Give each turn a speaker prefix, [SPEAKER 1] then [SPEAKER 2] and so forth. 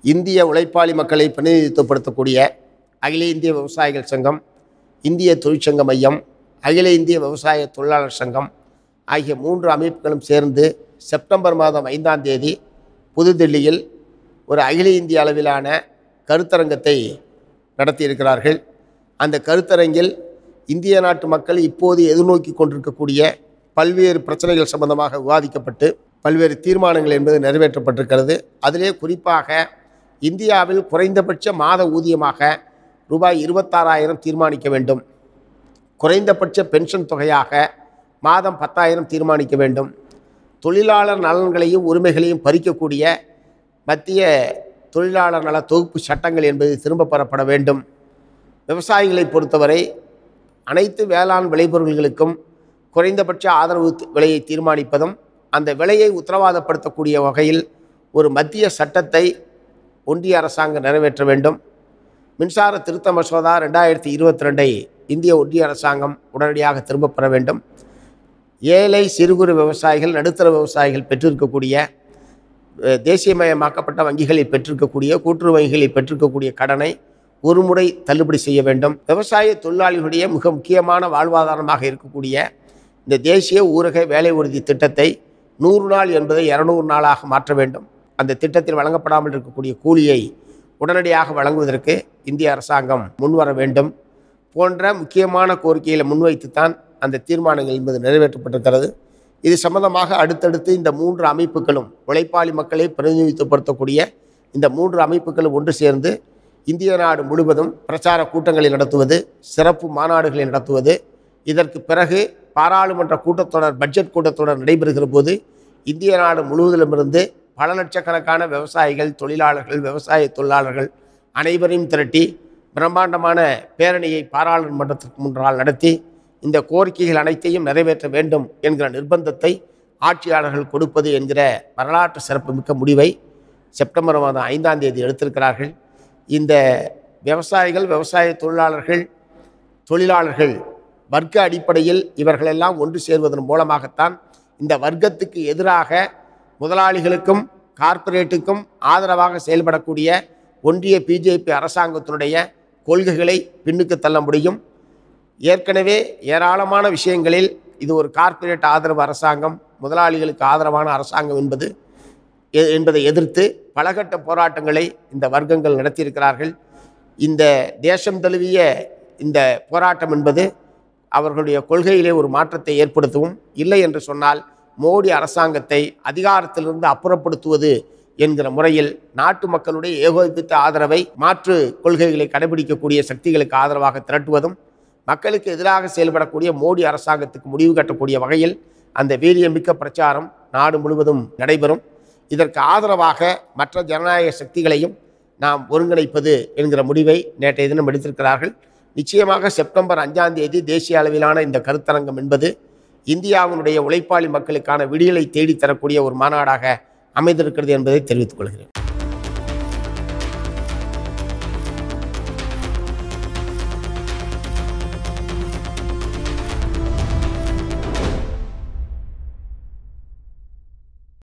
[SPEAKER 1] இந்திய உழைப்பாளி மக்களை பிரதிநிதித்துவப்படுத்தக்கூடிய அகில இந்திய விவசாயிகள் சங்கம் இந்திய தொழிற்சங்க மையம் அகில இந்திய விவசாய தொழிலாளர் சங்கம் ஆகிய மூன்று அமைப்புகளும் சேர்ந்து செப்டம்பர் மாதம் ஐந்தாம் தேதி புதுதில்லியில் ஒரு அகில இந்திய அளவிலான கருத்தரங்கத்தை நடத்தியிருக்கிறார்கள் அந்த கருத்தரங்கில் இந்திய நாட்டு மக்கள் இப்போது எதிர்நோக்கி கொண்டிருக்கக்கூடிய பல்வேறு பிரச்சனைகள் சம்பந்தமாக விவாதிக்கப்பட்டு பல்வேறு தீர்மானங்கள் என்பது நிறைவேற்றப்பட்டிருக்கிறது அதிலே குறிப்பாக இந்தியாவில் குறைந்தபட்ச மாத ஊதியமாக ரூபாய் இருபத்தாறாயிரம் தீர்மானிக்க வேண்டும் குறைந்தபட்ச பென்ஷன் தொகையாக மாதம் பத்தாயிரம் தீர்மானிக்க வேண்டும் தொழிலாளர் நலன்களையும் உரிமைகளையும் பறிக்கக்கூடிய மத்திய தொழிலாளர் நல தொகுப்பு சட்டங்கள் என்பது திரும்ப பெறப்பட வேண்டும் விவசாயிகளை பொறுத்தவரை அனைத்து வேளாண் விளைபொருள்களுக்கும் குறைந்தபட்ச ஆதரவு தி- விலையை தீர்மானிப்பதும் அந்த விலையை உத்தரவாதப்படுத்தக்கூடிய வகையில் ஒரு மத்திய சட்டத்தை ஒன்றிய அரசாங்கம் நிறைவேற்ற வேண்டும் மின்சார திருத்த மசோதா ரெண்டாயிரத்தி இருபத்தி ரெண்டை இந்திய ஒன்றிய அரசாங்கம் உடனடியாக திரும்பப் பெற வேண்டும் ஏழை சிறு குறு விவசாயிகள் நடுத்தர விவசாயிகள் பெற்றிருக்கக்கூடிய அஹ், தேசியமயமாக்கப்பட்ட வங்கிகளில் பெற்றிருக்கக்கூடிய கூட்டுறவு வங்கிகளில் பெற்றிருக்கக்கூடிய கடனை ஒரு முறை தள்ளுபடி செய்ய வேண்டும் விவசாய தொழிலாளிகளுடைய மிக முக்கியமான வாழ்வாதாரமாக இருக்கக்கூடிய இந்த தேசிய ஊரக வேலை உறுதி திட்டத்தை நூறு நாள் என்பதை இரநூறு நாளாக மாற்ற வேண்டும் அந்த திட்டத்தில் வழங்கப்படாமல் இருக்கக்கூடிய கூலியை உடனடியாக வழங்குவதற்கு இந்திய அரசாங்கம் முன்வர வேண்டும் போன்ற முக்கியமான கோரிக்கைகளை முன்வைத்துத்தான் அந்த தீர்மானங்கள் என்பது நிறைவேற்றப்பட்டிருக்கிறது இது சம்பந்தமாக அடுத்தடுத்து இந்த மூன்று அமைப்புகளும் உழைப்பாளி மக்களை பிரதிநிதித்துவப்படுத்தக்கூடிய இந்த மூன்று அமைப்புகளும் ஒன்று சேர்ந்து இந்திய நாடு முழுவதும் பிரச்சார கூட்டங்களை நடத்துவது சிறப்பு மாநாடுகளை நடத்துவது இதற்கு பிறகு பாராளுமன்ற கூட்டத்தொடர் பட்ஜெட் கூட்டத்தொடர் நடைபெறுகிற போது இந்திய நாடு முழுவதிலுமிருந்து பல லட்சக்கணக்கான விவசாயிகள் தொழிலாளர்கள் விவசாய தொழிலாளர்கள் அனைவரையும் திரட்டி பிரம்மாண்டமான பேரணியை பாராளுமன்றத்திற்கு முன்னால் நடத்தி இந்த கோரிக்கைகள் அனைத்தையும் நிறைவேற்ற வேண்டும் என்கிற நிர்பந்தத்தை ஆட்சியாளர்கள் கொடுப்பது என்கிற வரலாற்று சிறப்புமிக்க முடிவை செப்டம்பர் மாதம் ஐந்தாம் தேதி எடுத்திருக்கிறார்கள் இந்த விவசாயிகள் விவசாய தொழிலாளர்கள் தொழிலாளர்கள் வர்க்க அடிப்படையில் இவர்களெல்லாம் ஒன்று சேர்வதன் மூலமாகத்தான் இந்த வர்க்கத்துக்கு எதிராக முதலாளிகளுக்கும் கார்ப்பரேட்டுக்கும் ஆதரவாக செயல்படக்கூடிய ஒன்றிய பிஜேபி அரசாங்கத்தினுடைய கொள்கைகளை பின்னுக்கு தள்ள முடியும் ஏற்கனவே ஏராளமான விஷயங்களில் இது ஒரு கார்ப்பரேட் ஆதரவு அரசாங்கம் முதலாளிகளுக்கு ஆதரவான அரசாங்கம் என்பது எ- என்பதை எதிர்த்து பலகட்ட போராட்டங்களை இந்த வர்க்கங்கள் நடத்தியிருக்கிறார்கள் இந்த தேசம் தழுவிய இந்த போராட்டம் என்பது அவர்களுடைய கொள்கையிலே ஒரு மாற்றத்தை ஏற்படுத்தவும் இல்லை என்று சொன்னால் மோடி அரசாங்கத்தை அதிகாரத்திலிருந்து அப்புறப்படுத்துவது என்கிற முறையில் நாட்டு மக்களுடைய ஏகோபித்த ஆதரவை மாற்று கொள்கைகளை கடைபிடிக்கக்கூடிய சக்திகளுக்கு ஆதரவாக திரட்டுவதும் மக்களுக்கு எதிராக செயல்படக்கூடிய மோடி அரசாங்கத்துக்கு முடிவு கட்டக்கூடிய வகையில் அந்த வீரியமிக்க பிரச்சாரம் நாடு முழுவதும் நடைபெறும் இதற்கு ஆதரவாக மற்ற ஜனநாயக சக்திகளையும் நாம் ஒருங்கிணைப்பது என்கிற முடிவை நேற்றைய தினம் எடுத்திருக்கிறார்கள் நிச்சயமாக செப்டம்பர் அஞ்சாம் தேதி தேசிய அளவிலான இந்த கருத்தரங்கம் என்பது இந்தியாவினுடைய உழைப்பாளி மக்களுக்கான விடியலை தேடித் தரக்கூடிய ஒரு மாநாடாக அமைந்திருக்கிறது என்பதை தெரிவித்துக் கொள்கிறேன்